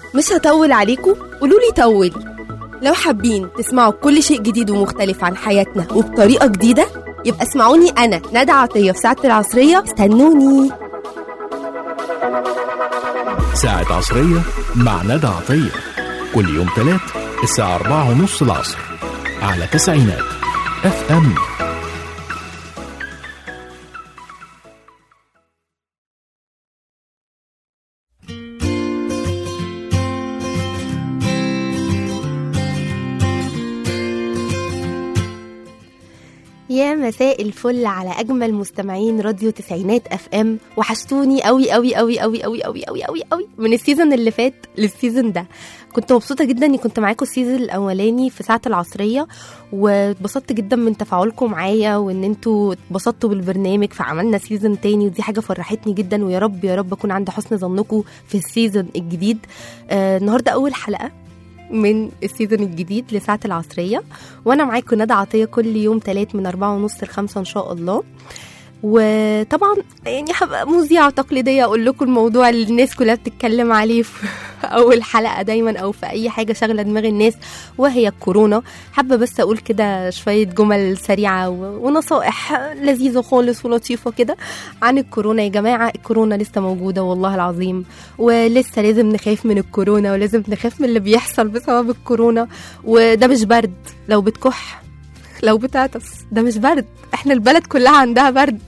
مش هطول عليكم قولوا لي طول لو حابين تسمعوا كل شيء جديد ومختلف عن حياتنا وبطريقة جديدة يبقى اسمعوني أنا ندى عطية في ساعة العصرية استنوني ساعة عصرية مع ندى عطية كل يوم تلات الساعة أربعة ونص العصر على تسعينات اف ام يا مساء الفل على اجمل مستمعين راديو تسعينات اف ام وحشتوني قوي قوي قوي قوي قوي قوي قوي قوي قوي من السيزون اللي فات للسيزون ده كنت مبسوطه جدا اني كنت معاكم السيزون الاولاني في ساعه العصريه واتبسطت جدا من تفاعلكم معايا وان انتوا اتبسطتوا بالبرنامج فعملنا سيزون تاني ودي حاجه فرحتني جدا ويا رب يا رب اكون عند حسن ظنكم في السيزون الجديد آه النهارده اول حلقه من السيزون الجديد لساعة العصرية وأنا معاكم ندى عطية كل يوم تلات من أربعة ونص لخمسة إن شاء الله وطبعا يعني هبقى مذيعة تقليدية أقول لكم الموضوع اللي الناس كلها بتتكلم عليه في أول حلقة دايما أو في أي حاجة شاغلة دماغ الناس وهي الكورونا حابة بس أقول كده شوية جمل سريعة و- ونصائح لذيذة خالص ولطيفة كده عن الكورونا يا جماعة الكورونا لسه موجودة والله العظيم ولسه لازم نخاف من الكورونا ولازم نخاف من اللي بيحصل بسبب الكورونا وده مش برد لو بتكح لو بتعطس ده مش برد احنا البلد كلها عندها برد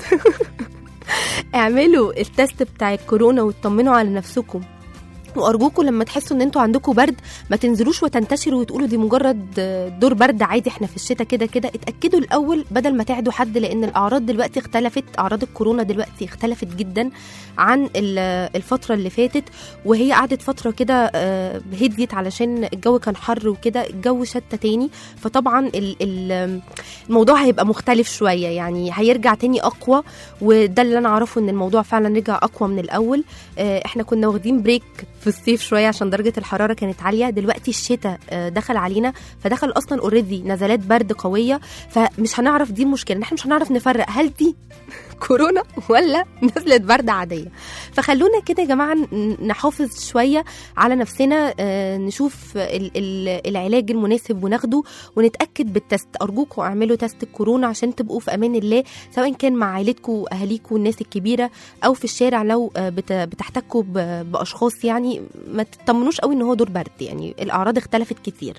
اعملوا التست بتاع الكورونا واطمنوا على نفسكم وارجوكم لما تحسوا ان انتوا عندكم برد ما تنزلوش وتنتشروا وتقولوا دي مجرد دور برد عادي احنا في الشتاء كده كده اتاكدوا الاول بدل ما تعدوا حد لان الاعراض دلوقتي اختلفت اعراض الكورونا دلوقتي اختلفت جدا عن ال- الفتره اللي فاتت وهي قعدت فتره كده آه، هديت علشان الجو كان حر وكده الجو شتى تاني فطبعا ال- ال- الموضوع هيبقى مختلف شويه يعني هيرجع تاني اقوى وده اللي انا اعرفه ان الموضوع فعلا رجع اقوى من الاول آه، احنا كنا واخدين بريك في الصيف شويه عشان درجه الحراره كانت عاليه دلوقتي الشتاء آه، دخل علينا فدخل اصلا اوريدي نزلات برد قويه فمش هنعرف دي المشكله إن احنا مش هنعرف نفرق هل دي كورونا ولا نزلة برد عادية فخلونا كده يا جماعة ن- نحافظ شوية على نفسنا آه، نشوف ال- ال- العلاج المناسب وناخده ونتأكد بالتست أرجوكم اعملوا تست الكورونا عشان تبقوا في أمان الله سواء كان مع عائلتكم وأهاليكم والناس الكبيرة أو في الشارع لو آه، بت- بتحتكوا ب- بأشخاص يعني ما تطمنوش قوي إن هو دور برد يعني الأعراض اختلفت كتير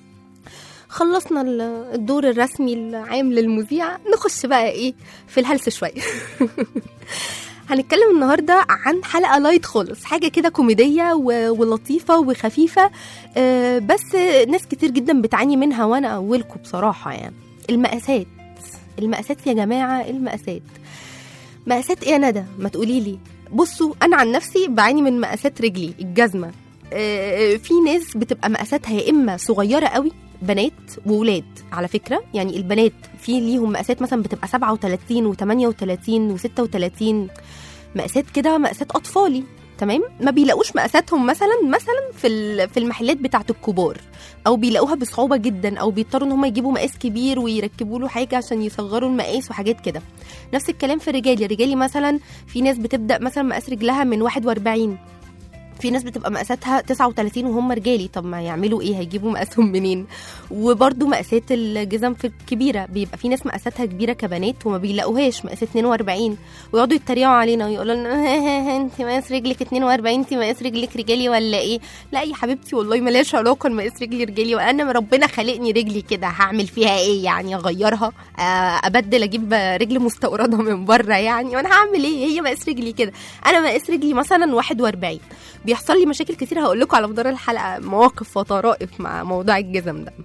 خلصنا ال- الدور الرسمي العام للمذيعة نخش بقى ايه في الهلس شوية هنتكلم النهاردة عن حلقة لايت خالص حاجة كده كوميدية و- ولطيفة وخفيفة آه، بس ناس كتير جدا بتعاني منها وانا اولكم بصراحة يعني المقاسات المقاسات يا جماعة المقاسات مقاسات ايه يا ندى ما تقولي لي بصوا انا عن نفسي بعاني من مقاسات رجلي الجزمة آه، في ناس بتبقى مقاساتها يا اما صغيرة قوي بنات وولاد على فكره يعني البنات في ليهم مقاسات مثلا بتبقى 37 و38 و36 مقاسات كده مقاسات اطفالي تمام ما بيلاقوش مقاساتهم مثلا مثلا في ال- في المحلات بتاعه الكبار او بيلاقوها بصعوبه جدا او بيضطروا ان هم يجيبوا مقاس كبير ويركبوا له حاجه عشان يصغروا المقاس وحاجات كده نفس الكلام في الرجال الرجالي مثلا في ناس بتبدا مثلا مقاس رجلها من 41 في ناس بتبقى مقاساتها 39 وهم رجالي طب ما يعملوا ايه هيجيبوا مقاسهم منين وبرده مقاسات الجزم في الكبيره بيبقى في ناس مقاساتها كبيره كبنات وما بيلاقوهاش مقاس 42 ويقعدوا يتريقوا علينا ويقولوا لنا انت مقاس رجلك 42 انت مقاس رجلك رجالي ولا ايه لا يا حبيبتي والله ملهاش علاقه إن مقاس رجلي رجالي وانا ربنا خلقني رجلي كده هعمل فيها ايه يعني اغيرها آه، ابدل اجيب رجل مستورده من بره يعني وانا هعمل ايه هي مقاس رجلي كده انا مقاس رجلي مثلا 41 بيحصل لي مشاكل كتير هقول لكم على مدار الحلقه مواقف وطرائف مع موضوع الجزم ده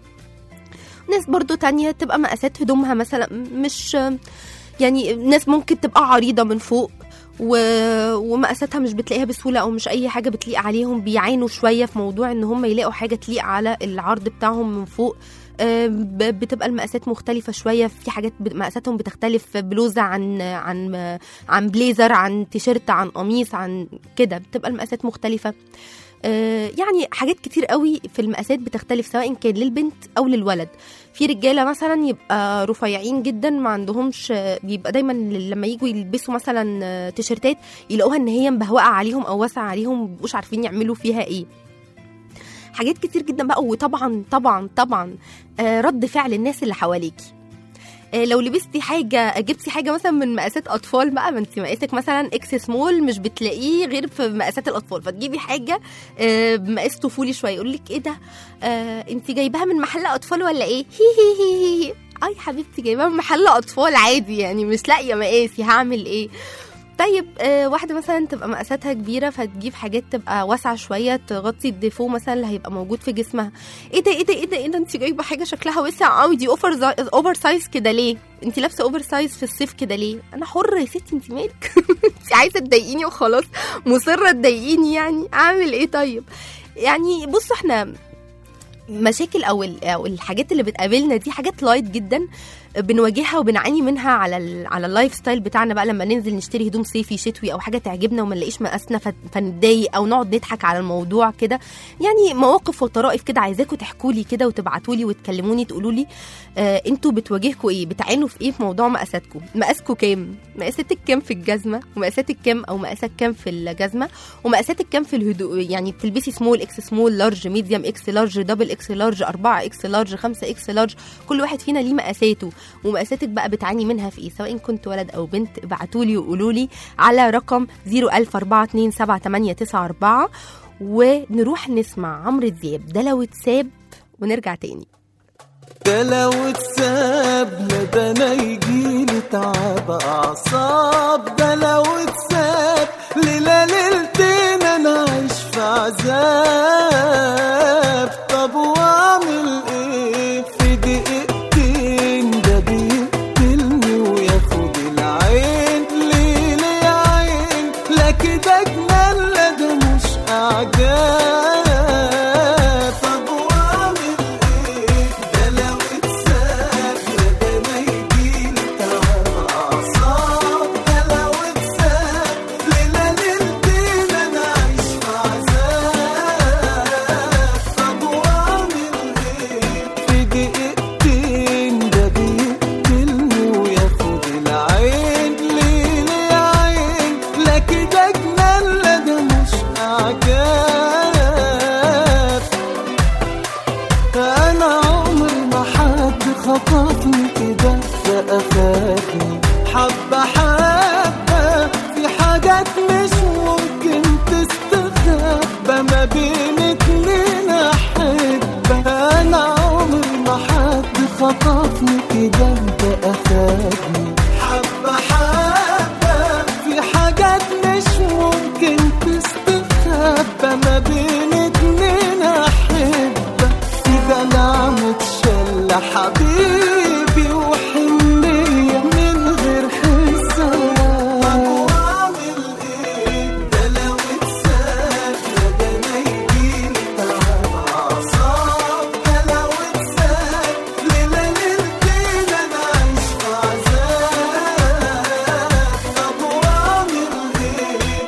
ناس برضو تانية تبقى مقاسات هدومها مثلا مش يعني ناس ممكن تبقى عريضة من فوق و... ومقاساتها مش بتلاقيها بسهولة أو مش أي حاجة بتليق عليهم بيعانوا شوية في موضوع إن هم يلاقوا حاجة تليق على العرض بتاعهم من فوق آه، ب- بتبقى المقاسات مختلفة شوية في حاجات ب- مقاساتهم بتختلف بلوزة عن عن عن بليزر عن تيشيرت عن قميص عن كده بتبقى المقاسات مختلفة آه، يعني حاجات كتير قوي في المقاسات بتختلف سواء كان للبنت او للولد في رجاله مثلا يبقى رفيعين جدا ما عندهمش بيبقى دايما لما يجوا يلبسوا مثلا آه، تيشيرتات يلاقوها ان هي مبهوقه عليهم او واسعه عليهم مبيبقوش عارفين يعملوا فيها ايه حاجات كتير جدا بقى وطبعا طبعا طبعا آه، رد فعل الناس اللي حواليكي آه، لو لبستي حاجه جبتي حاجه مثلا من مقاسات اطفال بقى ما انت مقاسك مثلا اكس سمول مش بتلاقيه غير في مقاسات الاطفال فتجيبي حاجه آه، بمقاس طفولي شويه يقول لك ايه ده آه، انت جايباها من محل اطفال ولا ايه هي هي هي هي اي حبيبتي جايباها من محل اطفال عادي يعني مش لاقيه مقاسي هعمل ايه طيب آه واحده مثلا تبقى مقاساتها كبيره فتجيب حاجات تبقى واسعه شويه تغطي الديفو مثلا اللي هيبقى موجود في جسمها ايه ده ايه ده ايه ده ايه ده انت جايبه حاجه شكلها واسع قوي دي اوفر زا... اوفر سايز كده ليه انت لابسه اوفر سايز في الصيف كده ليه انا حره يا ستي انت مالك انت عايزه تضايقيني وخلاص مصره تضايقيني يعني اعمل ايه طيب يعني بصوا احنا مشاكل او ال- او الحاجات اللي بتقابلنا دي حاجات لايت جدا بنواجهها وبنعاني منها على ال على اللايف ستايل بتاعنا بقى لما ننزل نشتري هدوم صيفي شتوي او حاجه تعجبنا وما نلاقيش مقاسنا فت- فنتضايق او نقعد نضحك على الموضوع كده يعني مواقف وطرائف كده عايزاكم تحكوا لي كده وتبعتوا لي وتكلموني تقولوا لي آه انتوا بتواجهكوا ايه بتعانوا في ايه في موضوع مقاساتكم مقاسكم كام مقاساتك كام في الجزمه ومقاساتك كام او مقاسك كام في الجزمه ومقاساتك كام في الهدوء يعني بتلبسي سمول اكس سمول لارج ميديوم اكس لارج دبل اكس لارج 4 اكس لارج 5 اكس لارج كل واحد فينا ليه مقاساته ومقاساتك بقى بتعاني منها في ايه سواء كنت ولد او بنت ابعتوا لي وقولوا لي على رقم 004278994 ونروح نسمع عمرو دياب ده لو اتساب ونرجع تاني ده لو اتساب لا ده انا يجيلي تعب اعصاب ده لو اتساب ليلة ليلتين انا عايش في عذاب طب واعمل ايه في دقيقتين ده بيقتلني وياخد العين ليه ليه يا عين لا كده جنان لا ده مش اعجاب طب واعمل ايه ده لو اتساب لا ده انا يجيلي تعب اعصاب ده لو اتساب ليلة ليلتين انا عايش في عذاب طب واعمل ايه في دقيقتين ده بيقتلني وياخد العين ليه ليه يا عين لا كده جنان لا ده مش اعجاب انا عمري ما حد خطفني كده ده اخدني حبه حبه في حاجات مش ممكن تستخبى ما بين اتنين احبه انا عمري ما حد خطفني كده ده اخدني حبه حبه في حاجات مش ممكن تستخبى ما بين اتنين احبه في دلع متشلة حبيبي وحنية من غير حساب واعمل ايه ده لو اتساب لا ده انا يجيلي تعب اعصاب ده لو اتساب ليلة ليلتين انا عايش في عذاب طب واعمل ايه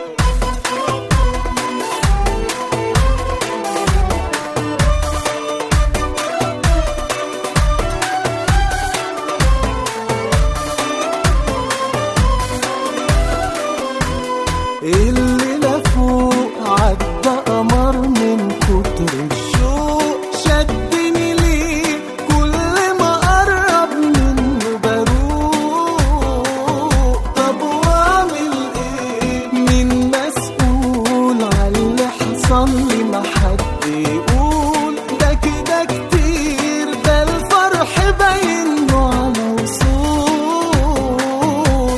الليلة فوق عدى قمر من كتر الشوق شدني ليه كل ما قرب منه بروق طب واعمل ايه مين مسؤول على اللي حصل لي ما حد يقول ده كده كتير ده الفرح باين له على وصول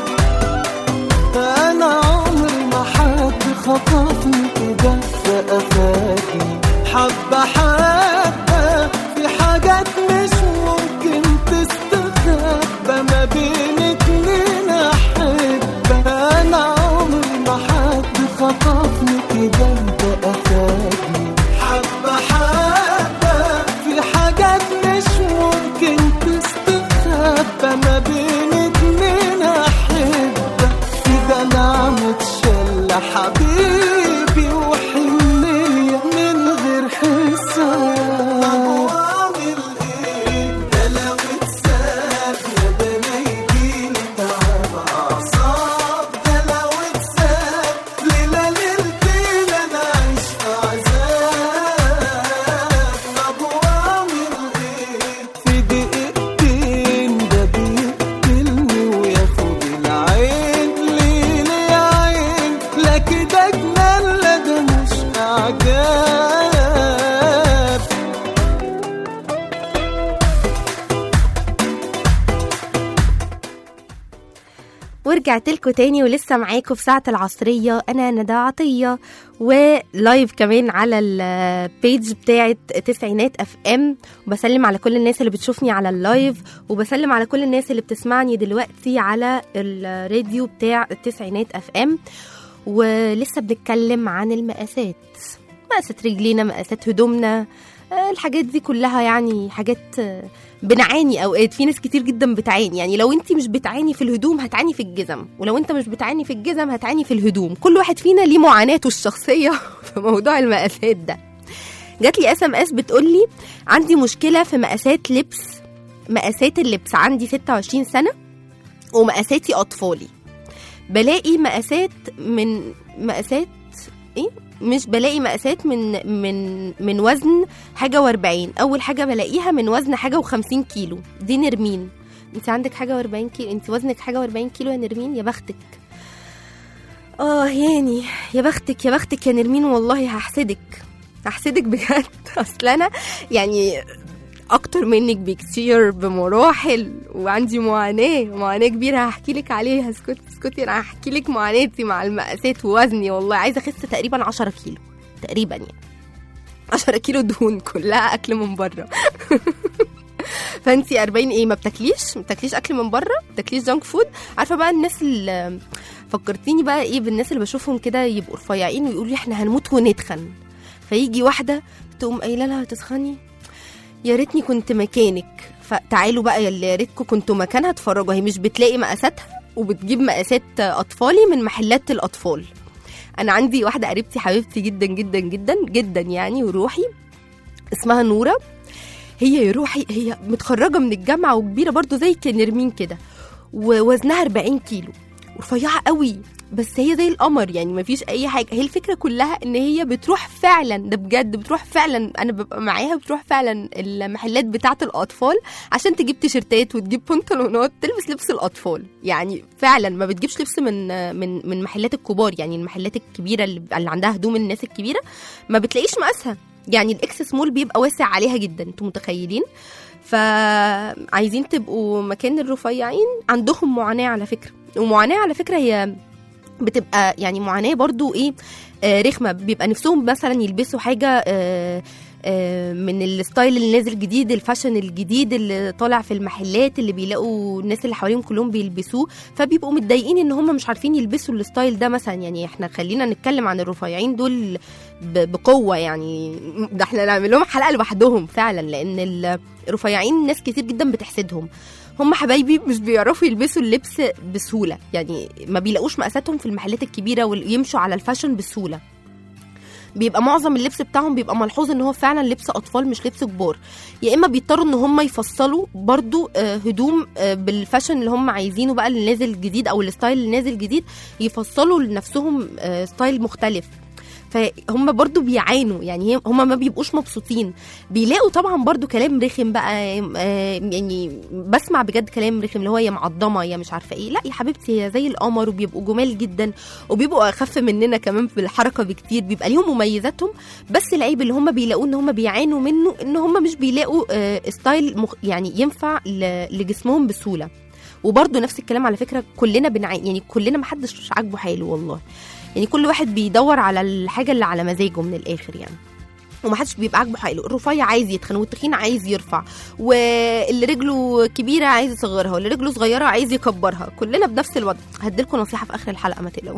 انا عمري ما حد خطفني كده ده اخدني حبه حبه في حاجات مش ممكن تستخبى ما بين اتنين احبه انا عمري ما حد خطفني كده ده اخدني حبه حبه في حاجات مش ممكن تستخبى ما بين اتنين احبه في دلع متشلة حبيبي وحنية من غير حساب طب واعمل ايه اتملى ده مش اعجاب ورجعت لكم تاني ولسه معاكم في ساعة العصرية أنا ندى عطية ولايف كمان على البيج بتاعة تسعينات اف ام وبسلم على كل الناس اللي بتشوفني على اللايف وبسلم على كل الناس اللي بتسمعني دلوقتي على الراديو بتاع التسعينات اف ام ولسه بنتكلم عن المقاسات مقاسات رجلينا مقاسات هدومنا آه، الحاجات دي كلها يعني حاجات آه، بنعاني اوقات في ناس كتير جدا بتعاني يعني لو انت مش بتعاني في الهدوم هتعاني في الجزم ولو انت مش بتعاني في الجزم هتعاني في الهدوم كل واحد فينا ليه معاناته الشخصيه في موضوع المقاسات ده جات لي اس ام اس بتقول لي عندي مشكله في مقاسات لبس مقاسات اللبس عندي 26 سنه ومقاساتي اطفالي بلاقي مقاسات من مقاسات ايه مش بلاقي مقاسات من من من وزن حاجه و40 اول حاجه بلاقيها من وزن حاجه و50 كيلو دي نرمين انت عندك حاجه و40 كيلو انت وزنك حاجه و40 كيلو يا نرمين يا بختك اه يعني يا بختك يا بختك يا نرمين والله هحسدك هحسدك بجد اصل انا يعني اكتر منك بكتير بمراحل وعندي معاناه معاناه كبيره هحكي لك عليها اسكتي اسكتي انا هحكي لك معاناتي مع المقاسات ووزني والله عايزه اخس تقريبا 10 كيلو تقريبا يعني 10 كيلو دهون كلها اكل من بره فانتي 40 ايه ما بتاكليش ما بتاكليش اكل من بره ما بتاكليش جانك فود عارفه بقى الناس اللي فكرتيني بقى ايه بالناس اللي بشوفهم كده يبقوا رفيعين ويقولوا لي احنا هنموت ونتخن فيجي واحده تقوم قايله لها تسخني يا ريتني كنت مكانك فتعالوا بقى يا اللي يا ريتكم كنتوا مكانها اتفرجوا هي مش بتلاقي مقاساتها وبتجيب مقاسات اطفالي من محلات الاطفال انا عندي واحده قريبتي حبيبتي جدا جدا جدا جدا يعني وروحي اسمها نوره هي يا روحي هي متخرجه من الجامعه وكبيره برضو زي نرمين كده ووزنها 40 كيلو ورفيعه قوي بس هي زي القمر يعني مفيش اي حاجه هي الفكره كلها ان هي بتروح فعلا ده بجد بتروح فعلا انا ببقى معاها بتروح فعلا المحلات بتاعه الاطفال عشان تجيب تيشرتات وتجيب بنطلونات تلبس لبس الاطفال يعني فعلا ما بتجيبش لبس من من من محلات الكبار يعني المحلات الكبيره اللي, اللي عندها هدوم الناس الكبيره ما بتلاقيش مقاسها يعني الاكس سمول بيبقى واسع عليها جدا انتوا متخيلين فعايزين تبقوا مكان الرفيعين عندهم معاناه على فكره ومعاناه على فكره هي بتبقى يعني معاناه برضو ايه آه رخمه بيبقى نفسهم مثلا يلبسوا حاجه آه آه من الستايل اللي نازل جديد الفاشن الجديد اللي طالع في المحلات اللي بيلاقوا الناس اللي حواليهم كلهم بيلبسوه فبيبقوا متضايقين ان هم مش عارفين يلبسوا الستايل ده مثلا يعني احنا خلينا نتكلم عن الرفيعين دول ب- بقوه يعني ده احنا نعمل لهم حلقه لوحدهم فعلا لان الرفيعين ناس كتير جدا بتحسدهم هم حبايبي مش بيعرفوا يلبسوا اللبس بسهوله يعني ما بيلاقوش مقاساتهم في المحلات الكبيره ويمشوا على الفاشن بسهوله بيبقى معظم اللبس بتاعهم بيبقى ملحوظ ان هو فعلا لبس اطفال مش لبس كبار يا اما بيضطروا ان هم يفصلوا برضو آه، هدوم آه، بالفاشن اللي هم عايزينه بقى اللي نازل جديد او الستايل اللي نازل جديد يفصلوا لنفسهم آه، ستايل مختلف فهم برضو بيعانوا يعني هم ما بيبقوش مبسوطين بيلاقوا طبعا برضو كلام رخم بقى آه، يعني بسمع بجد كلام رخم اللي هو يا معضمه يا مش عارفه ايه لا يا حبيبتي هي زي القمر وبيبقوا جمال جدا وبيبقوا اخف مننا كمان في الحركه بكتير بيبقى ليهم مميزاتهم بس العيب اللي هم بيلاقوه ان هم بيعانوا منه ان هم مش بيلاقوا آه، ستايل مخ يعني ينفع ل- لجسمهم بسهوله وبرضه نفس الكلام على فكره كلنا بنعاني يعني كلنا محدش عاجبه حاله والله يعني كل واحد بيدور على الحاجه اللي على مزاجه من الاخر يعني ومحدش بيبقى عاجبه حاله الرفيع عايز يتخن والتخين عايز يرفع واللي رجله كبيره عايز يصغرها واللي رجله صغيره عايز يكبرها كلنا بنفس الوضع هديلكم نصيحه في اخر الحلقه ما تقلقوش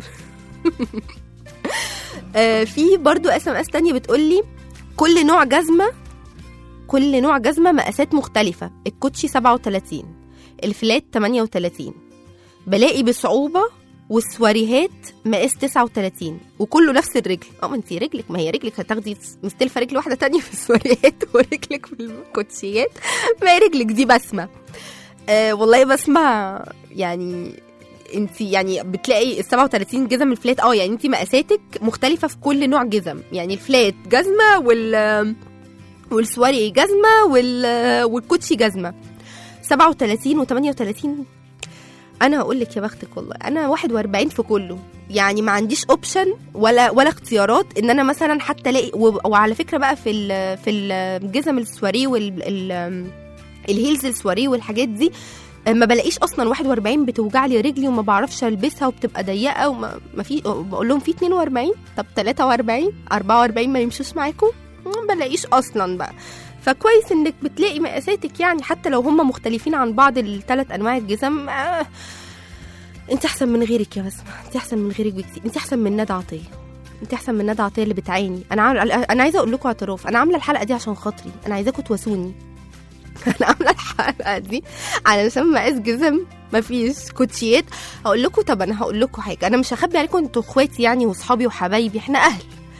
آه، في برضو اس ام اس تانية بتقول لي كل نوع جزمه كل نوع جزمه مقاسات مختلفه الكوتشي 37 الفلات 38 بلاقي بصعوبه والسواريهات مقاس 39 وكله نفس الرجل اه ما انت رجلك ما هي رجلك هتاخدي مستلفه رجل واحده تانية في السواريهات ورجلك في الكوتشيات ما هي رجلك دي بسمه آه والله بسمع يعني انت يعني بتلاقي ال 37 جزم الفلات اه يعني انت مقاساتك مختلفه في كل نوع جزم يعني الفلات جزمه وال والسواري جزمه وال والكوتشي جزمه 37 و38 انا هقول لك يا بختك والله انا 41 في كله يعني ما عنديش اوبشن ولا ولا اختيارات ان انا مثلا حتى الاقي و- وعلى فكره بقى في ال في الجزم السواريه وال الهيلز السواريه والحاجات دي ما بلاقيش اصلا 41 بتوجع لي رجلي وما بعرفش البسها وبتبقى ضيقه وما ما في بقول لهم في 42 طب 43 44 ما يمشوش معاكم ما بلاقيش اصلا بقى فكويس انك بتلاقي مقاساتك يعني حتى لو هم مختلفين عن بعض الثلاث انواع الجزم آه انت احسن من غيرك يا بسمه انت احسن من غيرك بكتير انت احسن من ندى عطيه انت احسن من ندى عطيه اللي بتعاني انا عامل... انا عايزه اقول لكم اعتراف انا عامله الحلقه دي عشان خاطري انا عايزاكم تواسوني انا عامله الحلقه دي علشان مقاس جزم مفيش كوتشيات هقول لكم طب انا هقول لكم حاجه انا مش هخبي عليكم انتوا اخواتي يعني واصحابي وحبايبي احنا اهل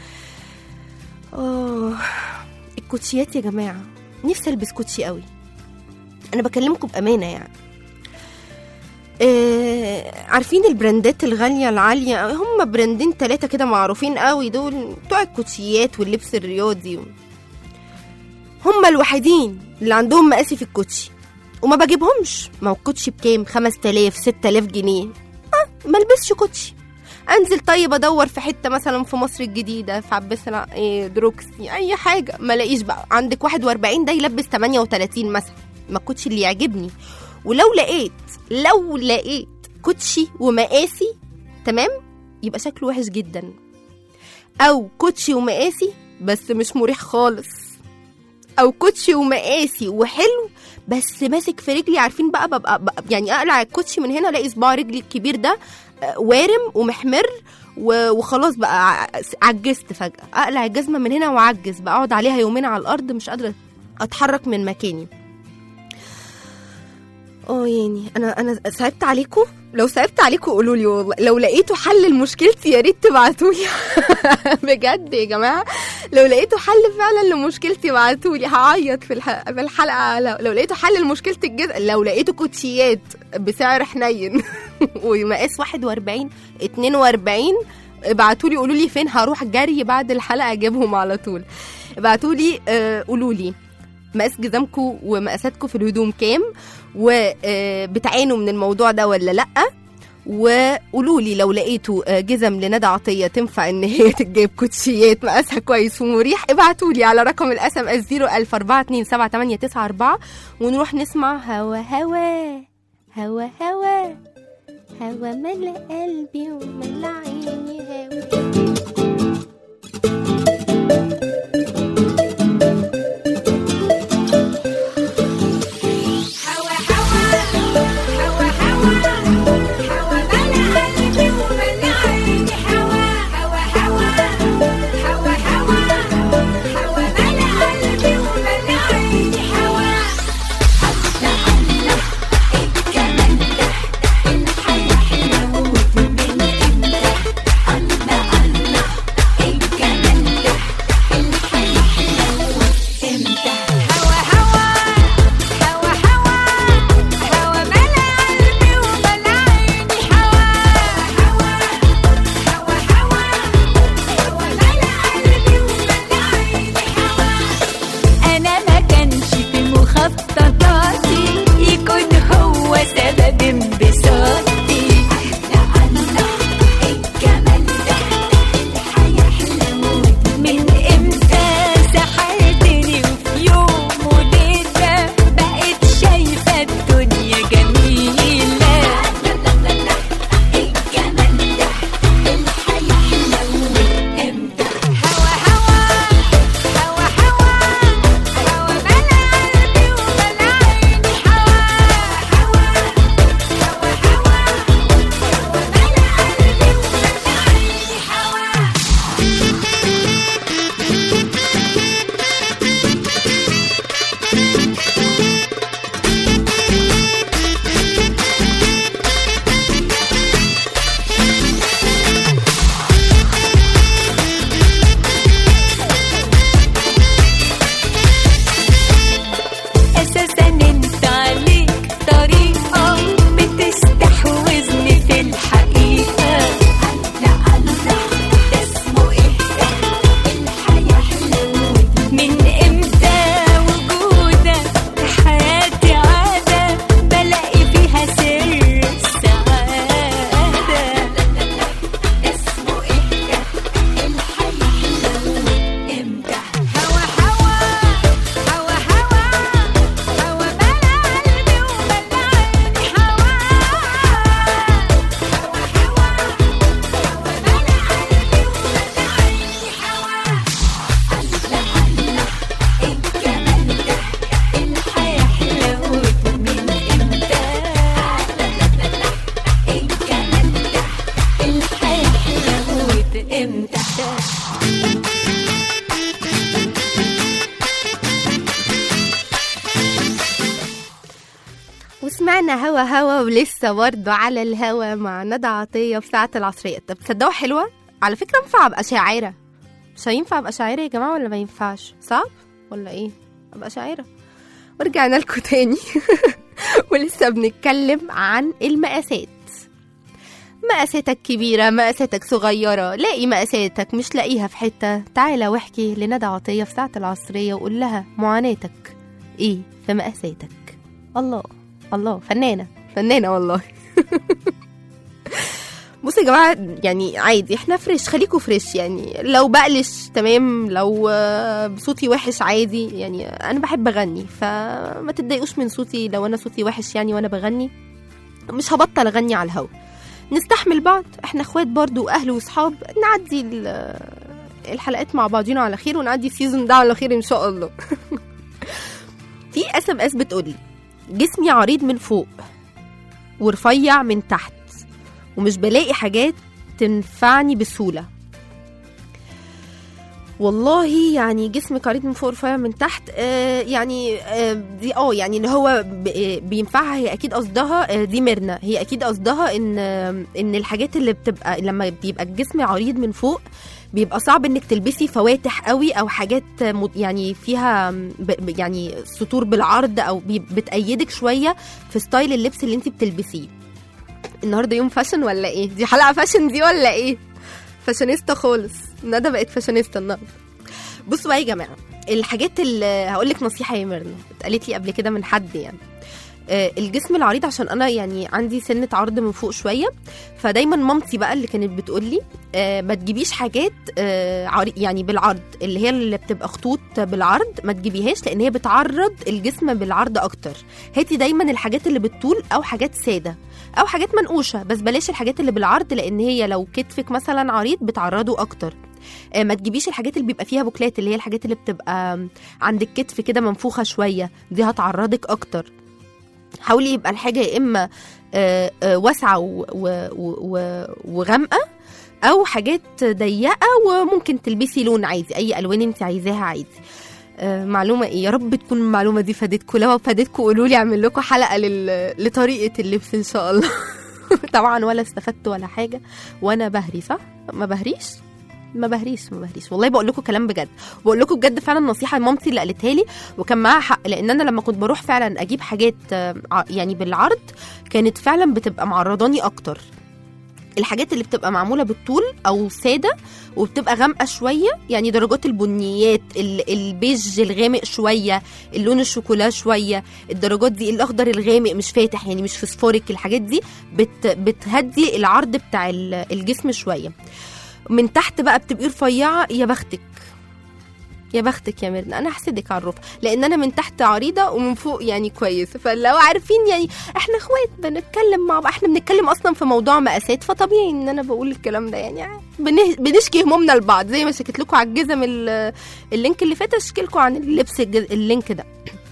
اه الكوتشيات يا جماعه نفسي البس كوتشي قوي انا بكلمكم بامانه يعني آه عارفين البراندات الغالية العالية هم براندين ثلاثة كده معروفين قوي دول بتوع الكوتشيات واللبس الرياضي هم الوحيدين اللي عندهم مقاسي في الكوتشي وما بجيبهمش ما هو الكوتشي بكام 5000 6000 جنيه اه ما البسش كوتشي انزل طيب ادور في حته مثلا في مصر الجديده في عباس الع- إيه دروكسي اي حاجه ما الاقيش بقى عندك 41 ده يلبس 38 مثلا ما الكوتشي اللي يعجبني ولو لقيت لو لقيت كوتشي ومقاسي تمام يبقى شكله وحش جدا او كوتشي ومقاسي بس مش مريح خالص او كوتشي ومقاسي وحلو بس ماسك في رجلي عارفين بقى ببقى, ببقى يعني اقلع الكوتشي من هنا الاقي صباع رجلي الكبير ده آه، وارم ومحمر و- وخلاص بقى ع- عجزت فجأة اقلع الجزمة من هنا واعجز بقى اقعد عليها يومين على الارض مش قادرة اتحرك من مكاني اه يعني انا انا صعبت عليكم لو صعبت عليكم قولوا لي والله لو لقيتوا حل لمشكلتي يا ريت تبعتوا لي بجد يا جماعه لو لقيتوا حل فعلا لمشكلتي ابعتوا لي هعيط في الح... في الحلقه لو, لو لقيتوا حل لمشكله الجزء لو لقيتوا كوتشيات بسعر حنين ومقاس 41 42 ابعتوا لي قولوا لي فين هروح جري بعد الحلقه اجيبهم على طول ابعتوا لي آه، قولوا لي مقاس جزامكم ومقاساتكم في الهدوم كام وبتعانوا من الموضوع ده ولا لا وقولوا لي لو لقيتوا آه، جزم لندى عطيه تنفع ان هي تجيب كوتشيات مقاسها كويس ومريح ابعتوا لي على رقم الاس ام اس 004278994 ونروح نسمع هوا هوا هوا هوا هوا ملا قلبي وملا عيني هوا هوا هوا هوا هوا هوا ملا قلبي وملا عيني هوا هوا هوا هوا هوا هوا ملا قلبي وملا عيني هوا الله الله الجمال ده الحياة حلوة من امتى ورجعنا هوا هوا ولسه برضه على الهوا مع ندى عطية في ساعة العصرية طب تصدقوا حلوة؟ على فكرة ينفع أبقى شاعرة مش هينفع أبقى شاعرة يا جماعة ولا ما ينفعش؟ صعب؟ ولا إيه؟ أبقى شاعرة ورجعنا لكم تاني ولسه بنتكلم عن المقاسات مقاساتك كبيرة مقاساتك صغيرة لاقي مقاساتك مش لاقيها في حتة تعالى واحكي لندى عطية في ساعة العصرية وقول لها معاناتك ايه في مقاساتك الله الله فنانة فنانة والله بصوا يا جماعة يعني عادي احنا فريش خليكوا فريش يعني لو بقلش تمام لو آه، صوتي وحش عادي يعني انا بحب اغني فما تتضايقوش من صوتي لو انا صوتي وحش يعني وانا بغني مش هبطل اغني على الهوا نستحمل بعض احنا اخوات برضو واهل واصحاب نعدي ال- الحلقات مع بعضينا على خير ونعدي السيزون ده على خير ان شاء الله في اس ام اس بتقولي جسمي عريض من فوق ورفيع من تحت ومش بلاقي حاجات تنفعني بسهولة والله يعني جسمك عريض من فوق رفيع من تحت آه يعني آه دي اه يعني اللي هو ب- آه، بينفعها هي اكيد قصدها آه دي ميرنا هي اكيد قصدها ان آه ان الحاجات اللي بتبقى لما بيبقى الجسم عريض من فوق بيبقى صعب انك تلبسي فواتح قوي او حاجات م- يعني فيها ب- ب- يعني سطور بالعرض او بي- بتأيدك شويه في ستايل اللبس اللي انت بتلبسيه النهارده يوم فاشن ولا ايه دي حلقه فاشن دي ولا ايه فاشونيستا خالص ندى بقت فاشونيستا النهارده بصوا بقى يا جماعه الحاجات اللي هقول لك نصيحه يا ميرنا اتقالت لي قبل كده من حد يعني آه، الجسم العريض عشان انا يعني عندي سنه عرض من فوق شويه فدايما مامتي بقى اللي كانت بتقول لي آه، ما تجيبيش حاجات آه، عري- يعني بالعرض اللي هي اللي بتبقى خطوط بالعرض ما تجيبيهاش لان هي بتعرض الجسم بالعرض اكتر هاتي دايما الحاجات اللي بالطول او حاجات ساده او حاجات منقوشه بس بلاش الحاجات اللي بالعرض لان هي لو كتفك مثلا عريض بتعرضه اكتر آه، ما تجيبيش الحاجات اللي بيبقى فيها بوكلات اللي هي الحاجات اللي بتبقى عند الكتف كده منفوخه شويه دي هتعرضك اكتر حاولي يبقى الحاجه يا اما آه، آه، واسعه و- و- و- وغامقه او حاجات ضيقه وممكن تلبسي لون عادي اي الوان انت عايزاها عادي آه، معلومه ايه يا رب تكون المعلومه دي فادتكم لو فادتكم قولوا لي اعمل لكم حلقه لل... لطريقه اللبس ان شاء الله طبعا ولا استفدت ولا حاجه وانا بهري صح ما بهريش ما بهريش ما بهريش والله بقول لكم كلام بجد بقول لكم بجد فعلا نصيحه مامتي اللي قالتها لي وكان معاها حق لان انا لما كنت بروح فعلا اجيب حاجات آه، ع- يعني بالعرض كانت فعلا بتبقى معرضاني اكتر الحاجات اللي بتبقى معموله بالطول او ساده وبتبقى غامقه شويه يعني درجات البنيات ال- البيج الغامق شويه اللون الشوكولا شويه الدرجات دي الاخضر الغامق مش فاتح يعني مش فسفوريك الحاجات دي بت بتهدي العرض بتاع ال- الجسم شويه من تحت بقى بتبقي رفيعه يا بختك يا بختك يا ميرنا انا هحسدك على الرفع لان انا من تحت عريضه ومن فوق يعني كويسه فلو عارفين يعني احنا اخوات بنتكلم مع بعض احنا بنتكلم اصلا في موضوع مقاسات فطبيعي ان انا بقول الكلام ده يعني بنه... بنشكي همومنا لبعض زي ما شكيت لكم على الجزم ال- اللينك اللي فات اشكي لكم عن اللبس الجز... اللينك ده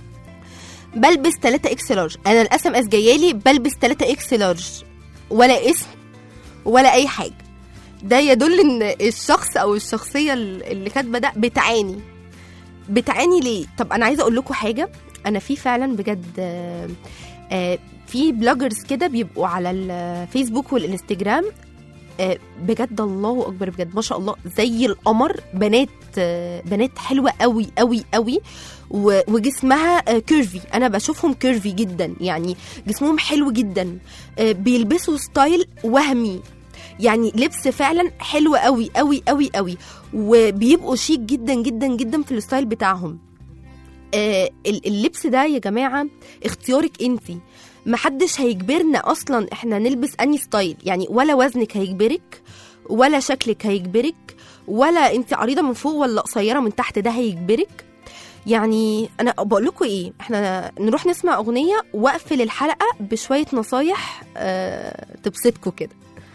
بلبس 3 اكس لارج انا الاس ام اس جايالي بلبس 3 اكس لارج ولا اسم ولا اي حاجه ده يدل ان الشخص او الشخصيه اللي كاتبه ده بتعاني بتعاني ليه طب انا عايزه اقول لكم حاجه انا في فعلا بجد آه، آه، في بلوجرز كده بيبقوا على الفيسبوك والانستجرام آه، بجد الله اكبر بجد ما شاء الله زي القمر بنات آه، بنات حلوه قوي قوي قوي و- وجسمها كيرفي انا بشوفهم كيرفي جدا يعني جسمهم حلو جدا آه، بيلبسوا ستايل وهمي يعني لبس فعلا حلو قوي قوي قوي قوي وبيبقوا شيك جدا جدا جدا في الستايل بتاعهم آه ال- اللبس ده يا جماعه اختيارك انت محدش هيجبرنا اصلا احنا نلبس اني ستايل يعني ولا وزنك هيجبرك ولا شكلك هيجبرك ولا انت عريضه من فوق ولا قصيره من تحت ده هيجبرك يعني انا بقول لكم ايه احنا نروح نسمع اغنيه واقفل الحلقه بشويه نصايح آه تبسطكم كده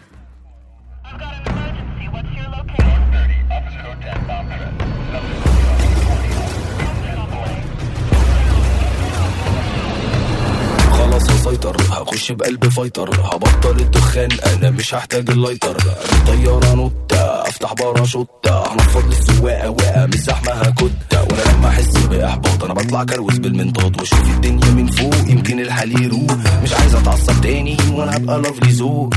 خلاص هسيطر هخش بقلب فايتر هبطل الدخان انا مش هحتاج اللايتر طيارة نوتة افتح باراشوتة هنفض السواقة واقع مش زحمة هكتة وانا لما احس باحباط انا بطلع كروز بالمنطاد واشوف الدنيا من فوق يمكن الحال يروق مش عايز اتعصب تاني وانا ابقى لافلي ذوق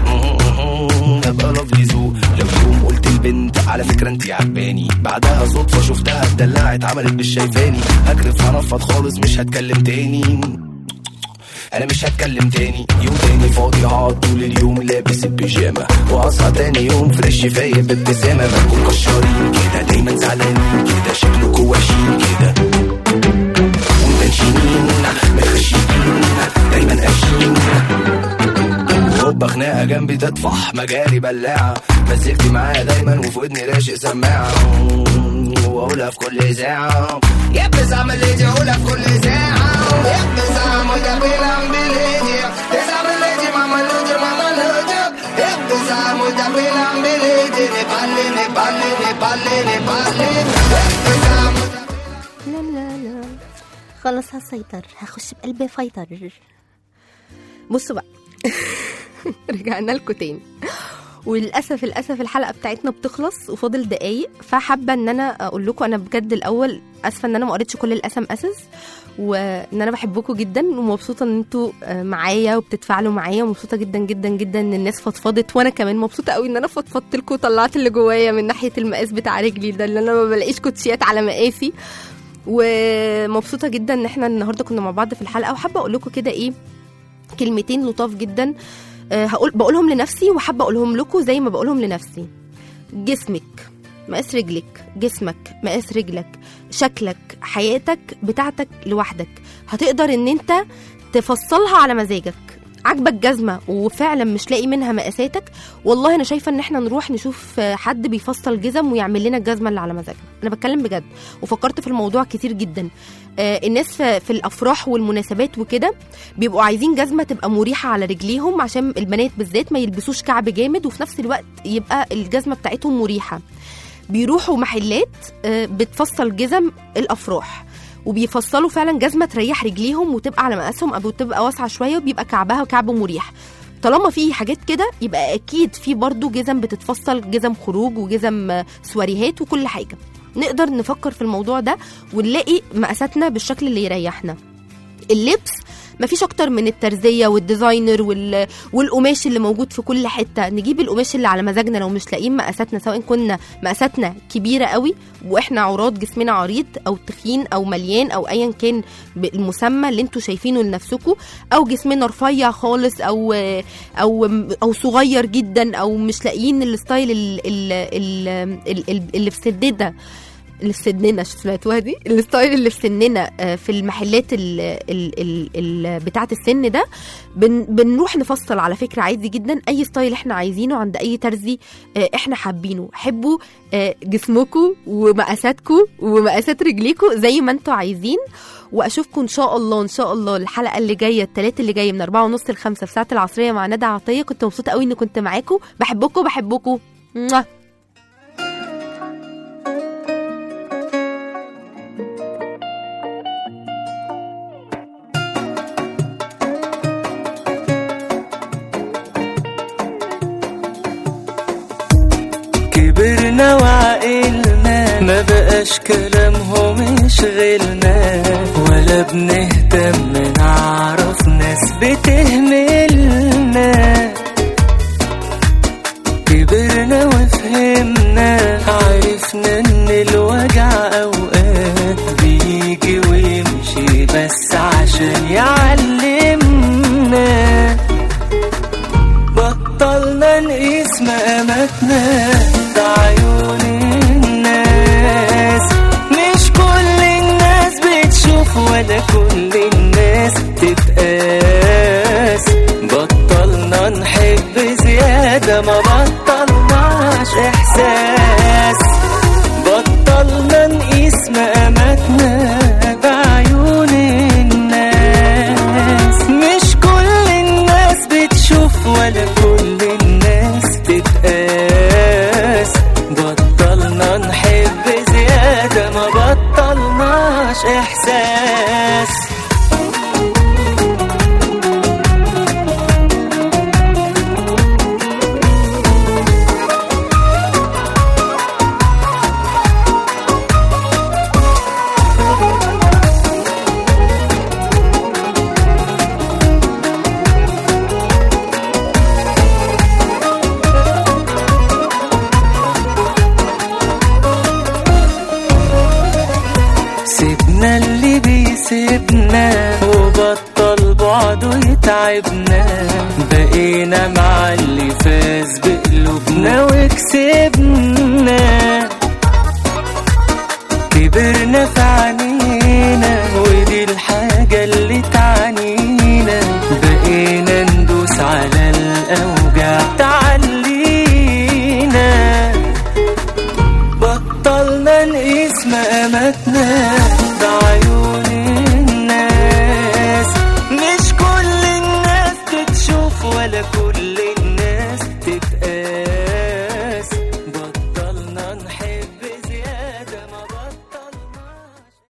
ابقى لافلي ذوق لو يوم قلت البنت على فكره انت عجباني بعدها صدفه شفتها اتدلعت عملت مش شايفاني هكرف هنفض خالص مش هتكلم تاني انا مش هتكلم تاني يوم تاني فاضي هقعد طول اليوم لابس البيجامه واصحى تاني يوم فريش فايق بابتسامه بنكون كشارين كده دايما زعلانين كده شكلكوا وحشين كده ومتنشنين مخشيين دايما قاشين هوبا خناقه جنبي تطفح مجاري بلاعه مزجتي معايا دايما وفي ودني راشق سماعه واقولها في كل ساعه يا ابني اعمل ايدي اقولها في كل ساعه يا ابني اعمل ده بيلعب بالايدي تسعة ايدي ماما لوجي ماما لوجي يا ابني اعمل ده بيلعب بالايدي نبالي نبالي نبالي نبالي يا ابني اعمل لا لا لا خلاص هسيطر هخش بقلب فايتر بصوا بقى رجعنا لكم تاني وللاسف للاسف الحلقه بتاعتنا بتخلص وفاضل دقايق فحابه ان انا اقول لكم انا بجد الاول اسفه ان انا ما قريتش كل الاسم اسس وان انا بحبكم جدا ومبسوطه ان انتوا آه، معايا وبتتفاعلوا معايا ومبسوطه جدا جدا جدا ان الناس فضفضت وانا كمان مبسوطه قوي ان انا فضفضت لكم وطلعت اللي جوايا من ناحيه المقاس بتاع رجلي ده اللي انا ما بلاقيش كوتشيات على مقاسي ومبسوطه جدا ان احنا النهارده كنا مع بعض في الحلقه وحابه اقول لكم كده ايه كلمتين لطاف جدا آه، هقول بقولهم لنفسي وحابه اقولهم لكم زي ما بقولهم لنفسي جسمك مقاس رجلك جسمك مقاس رجلك شكلك حياتك بتاعتك لوحدك هتقدر ان انت تفصلها على مزاجك عاجبك جزمه وفعلا مش لاقي منها مقاساتك والله انا شايفه ان احنا نروح نشوف آه، حد بيفصل جزم ويعمل لنا الجزمه اللي على مزاجنا انا بتكلم بجد وفكرت في الموضوع كتير جدا آه، الناس في في الافراح والمناسبات وكده بيبقوا عايزين جزمه تبقى مريحه على رجليهم عشان البنات بالذات ما يلبسوش كعب جامد وفي نفس الوقت يبقى الجزمه بتاعتهم مريحه بيروحوا محلات آه، بتفصل جزم الافراح وبيفصلوا فعلا جزمه تريح رجليهم وتبقى على مقاسهم او تبقى واسعه شويه وبيبقى كعبها كعب مريح طالما في حاجات كده يبقى اكيد في برضو جزم بتتفصل جزم خروج وجزم آه، سواريهات وكل حاجه نقدر نفكر في الموضوع ده ونلاقي مقاساتنا بالشكل اللي يريحنا اللبس مفيش اكتر من الترزيه والديزاينر وال... والقماش اللي موجود في كل حته نجيب القماش اللي على مزاجنا لو مش لاقيين مقاساتنا سواء كنا مقاساتنا كبيره قوي واحنا عراض جسمنا عريض او تخين او مليان او ايا كان المسمى اللي انتوا شايفينه لنفسكم او جسمنا رفيع خالص او او او صغير جدا او مش لاقيين الستايل ال- ال- ال- ال- ال- اللي في سدده اللي في سننا شو سمعتوها دي الستايل اللي في سننا آه، في المحلات ال ال ال ال بتاعه السن ده بن بنروح نفصل على فكره عادي جدا اي ستايل احنا عايزينه عند اي ترزي آه، احنا حابينه حبوا آه، جسمكم ومقاساتكم ومقاسات رجليكم زي ما انتوا عايزين واشوفكم ان شاء الله ان شاء الله الحلقه اللي جايه الثلاث اللي جاي من أربعة ونص لخمسة في ساعه العصريه مع ندى عطيه كنت مبسوطه قوي اني كنت معاكم بحبكم بحبكم موah. كبرنا وعقلنا ما بقاش كلامهم يشغلنا ولا بنهتم نعرف ناس بتهملنا كبرنا وفهمنا عرفنا ان الوجع اوقات بيجي ويمشي بس عشان يعلمنا بطلنا نقيس مقاماتنا بعيون الناس مش كل الناس بتشوف ولا كل الناس تتقاس بطلنا نحب زيادة ما بطلناش إحساس بطلنا نقيس مقاماتنا بعيون الناس مش كل الناس بتشوف ولا كل الناس تتقاس بطلنا نحب زيادة ما بطلناش إحساس بعده يتعبنا بقينا مع اللي فاز بقلوبنا وكسبنا